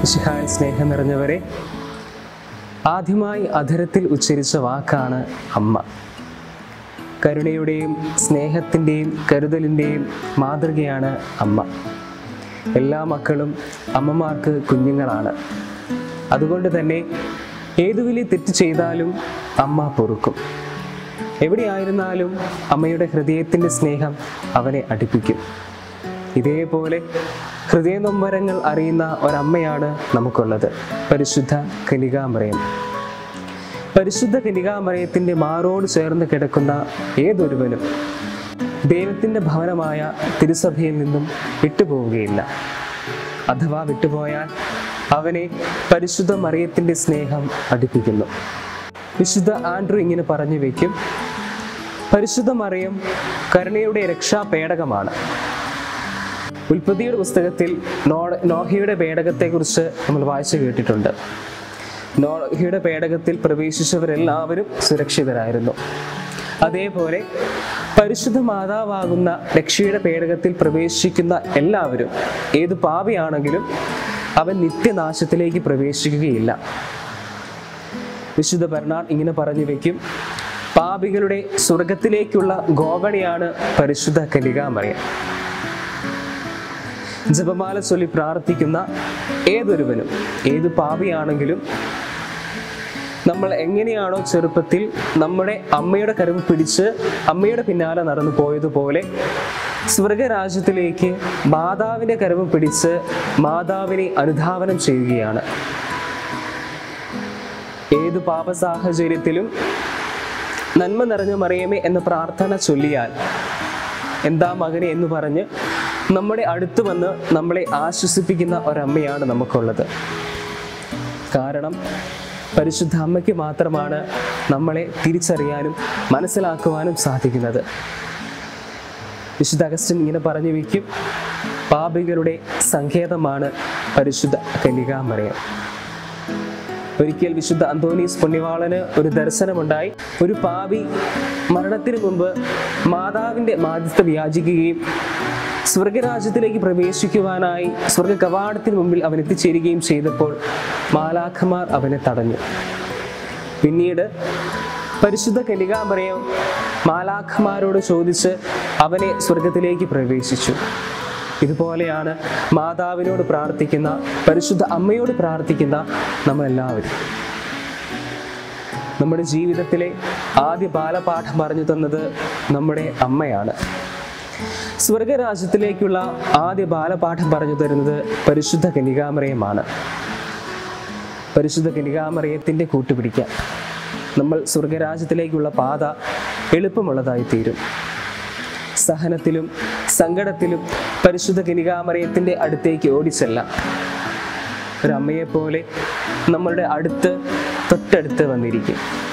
മിശിഹാൻ സ്നേഹം നിറഞ്ഞവരെ ആദ്യമായി അധരത്തിൽ ഉച്ചരിച്ച വാക്കാണ് അമ്മ കരുണയുടെയും സ്നേഹത്തിൻ്റെയും കരുതലിൻ്റെയും മാതൃകയാണ് അമ്മ എല്ലാ മക്കളും അമ്മമാർക്ക് കുഞ്ഞുങ്ങളാണ് അതുകൊണ്ട് തന്നെ ഏതു വലിയ തെറ്റ് ചെയ്താലും അമ്മ പൊറുക്കും എവിടെയായിരുന്നാലും അമ്മയുടെ ഹൃദയത്തിൻ്റെ സ്നേഹം അവനെ അടുപ്പിക്കും ഇതേപോലെ ഹൃദയനൊമ്പരങ്ങൾ അറിയുന്ന ഒരമ്മയാണ് നമുക്കുള്ളത് പരിശുദ്ധ കനികാമറയം പരിശുദ്ധ കനികാമറയത്തിൻ്റെ മാറോട് ചേർന്ന് കിടക്കുന്ന ഏതൊരുവനും ദൈവത്തിൻ്റെ ഭവനമായ തിരുസഭയിൽ നിന്നും വിട്ടുപോവുകയില്ല അഥവാ വിട്ടുപോയാൽ അവനെ പരിശുദ്ധ മറിയത്തിൻ്റെ സ്നേഹം അടുപ്പിക്കുന്നു വിശുദ്ധ ആൻഡ്രു ഇങ്ങനെ പറഞ്ഞു വയ്ക്കും പരിശുദ്ധ മറിയം കരുണയുടെ രക്ഷാപേടകമാണ് ഉൽപ്പത്തിയുടെ പുസ്തകത്തിൽ നോ നോഹയുടെ പേടകത്തെക്കുറിച്ച് നമ്മൾ വായിച്ചു കേട്ടിട്ടുണ്ട് നോഹയുടെ പേടകത്തിൽ പ്രവേശിച്ചവരെല്ലാവരും സുരക്ഷിതരായിരുന്നു അതേപോലെ പരിശുദ്ധ മാതാവാകുന്ന രക്ഷയുടെ പേടകത്തിൽ പ്രവേശിക്കുന്ന എല്ലാവരും ഏത് പാപിയാണെങ്കിലും അവൻ നിത്യനാശത്തിലേക്ക് പ്രവേശിക്കുകയില്ല വിശുദ്ധ ബർണാഡ് ഇങ്ങനെ പറഞ്ഞു വെക്കും പാപികളുടെ സ്വർഗത്തിലേക്കുള്ള ഗോവണിയാണ് പരിശുദ്ധ കലികാമറിയം ജപമാല ചൊല്ലി പ്രാർത്ഥിക്കുന്ന ഏതൊരുവനും ഏത് പാപിയാണെങ്കിലും നമ്മൾ എങ്ങനെയാണോ ചെറുപ്പത്തിൽ നമ്മുടെ അമ്മയുടെ കരുവ് പിടിച്ച് അമ്മയുടെ പിന്നാലെ നടന്നു പോയതുപോലെ സ്വർഗരാജ്യത്തിലേക്ക് മാതാവിൻ്റെ കരുവ് പിടിച്ച് മാതാവിനെ അനുധാവനം ചെയ്യുകയാണ് ഏത് പാപ സാഹചര്യത്തിലും നന്മ നിറഞ്ഞ മറിയമേ എന്ന പ്രാർത്ഥന ചൊല്ലിയാൽ എന്താ മകനെ എന്ന് പറഞ്ഞ് നമ്മുടെ അടുത്ത് വന്ന് നമ്മളെ ആശ്വസിപ്പിക്കുന്ന ഒരമ്മയാണ് നമുക്കുള്ളത് കാരണം പരിശുദ്ധ അമ്മയ്ക്ക് മാത്രമാണ് നമ്മളെ തിരിച്ചറിയാനും മനസ്സിലാക്കുവാനും സാധിക്കുന്നത് വിശുദ്ധ അഗസ്റ്റിൻ ഇങ്ങനെ പറഞ്ഞു വയ്ക്കും പാപികളുടെ സങ്കേതമാണ് പരിശുദ്ധ കന്യകാമറിയം ഒരിക്കൽ വിശുദ്ധ അന്തോണീസ് പുണ്യവാളന് ഒരു ദർശനമുണ്ടായി ഒരു പാപി മരണത്തിന് മുമ്പ് മാതാവിൻ്റെ മാധ്യസ്ഥ യാചിക്കുകയും സ്വർഗരാജ്യത്തിലേക്ക് പ്രവേശിക്കുവാനായി സ്വർഗ കവാടത്തിന് മുമ്പിൽ അവൻ എത്തിച്ചേരുകയും ചെയ്തപ്പോൾ മാലാഖമാർ അവനെ തടഞ്ഞു പിന്നീട് പരിശുദ്ധ കനികാമറയം മാലാഖമാരോട് ചോദിച്ച് അവനെ സ്വർഗത്തിലേക്ക് പ്രവേശിച്ചു ഇതുപോലെയാണ് മാതാവിനോട് പ്രാർത്ഥിക്കുന്ന പരിശുദ്ധ അമ്മയോട് പ്രാർത്ഥിക്കുന്ന നമ്മളെല്ലാവരും നമ്മുടെ ജീവിതത്തിലെ ആദ്യ ബാലപാഠം പറഞ്ഞു തന്നത് നമ്മുടെ അമ്മയാണ് സ്വർഗരാജ്യത്തിലേക്കുള്ള ആദ്യ ബാലപാഠം പറഞ്ഞു തരുന്നത് പരിശുദ്ധ കനികാമറയമാണ് പരിശുദ്ധ കനികാമറയത്തിൻ്റെ കൂട്ടുപിടിക്കാം നമ്മൾ സ്വർഗരാജ്യത്തിലേക്കുള്ള പാത എളുപ്പമുള്ളതായി തീരും സഹനത്തിലും സങ്കടത്തിലും പരിശുദ്ധ കനികാമറയത്തിൻ്റെ അടുത്തേക്ക് ഓടിച്ചെല്ലാം ഒരമ്മയെപ്പോലെ നമ്മളുടെ അടുത്ത് തൊട്ടടുത്ത് വന്നിരിക്കും